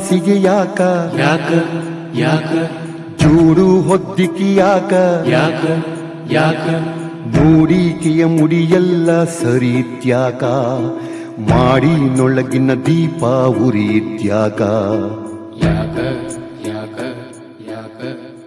ಮನಸ್ಸಿಗೆ ಯಾಕ ಯಾಕ ಯಾಕ ಜೂಡು ಹೊದ್ದಿಕಿ ಯಾಕ ಯಾಕ ಯಾಕ ನೋಡಿಕೆಯ ಮುಡಿಯೆಲ್ಲ ಸರಿತ್ಯಾಕ ಮಾಡಿ ನೊಳಗಿನ ದೀಪ ಉರಿತ್ಯಾಕ ಯಾಕ ಯಾಕ ಯಾಕ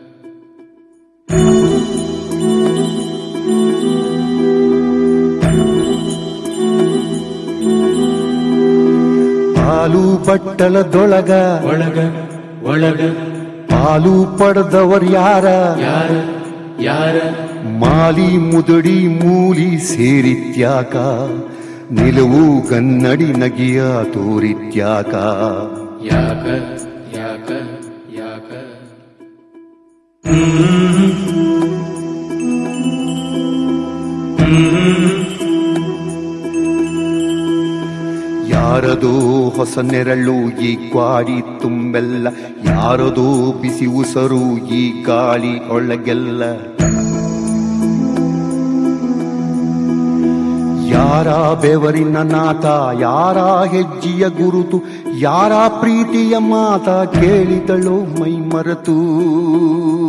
ಹಾಲು ಬಟ್ಟಲದೊಳಗ ಒಳಗ ಒಳಗ ಹಾಲು ಪಡೆದವರ್ ಯಾರ ಯಾರ ಯಾರ ಮಾಲಿ ಮುದಡಿ ಮೂಲಿ ಸೇರಿತ್ಯಾಕ ನಿಲುವು ಗನ್ನಡಿ ನಗಿಯ ತೋರಿತ್ಯಾಕ ಯಾಕ ಯಾಕ ಯಾಕ ಯಾರದೋ ಹೊಸ ನೆರಳು ಈ ಗ್ವಾಡಿ ತುಂಬೆಲ್ಲ ಯಾರದೋ ಬಿಸಿ ಉಸರು ಈ ಗಾಳಿ ಒಳಗೆಲ್ಲ ಯಾರ ಬೆವರಿನ ನಾಥ ಯಾರ ಹೆಜ್ಜೆಯ ಗುರುತು ಯಾರ ಪ್ರೀತಿಯ ಮಾತ ಕೇಳಿದಳು ಮೈ ಮರೆತು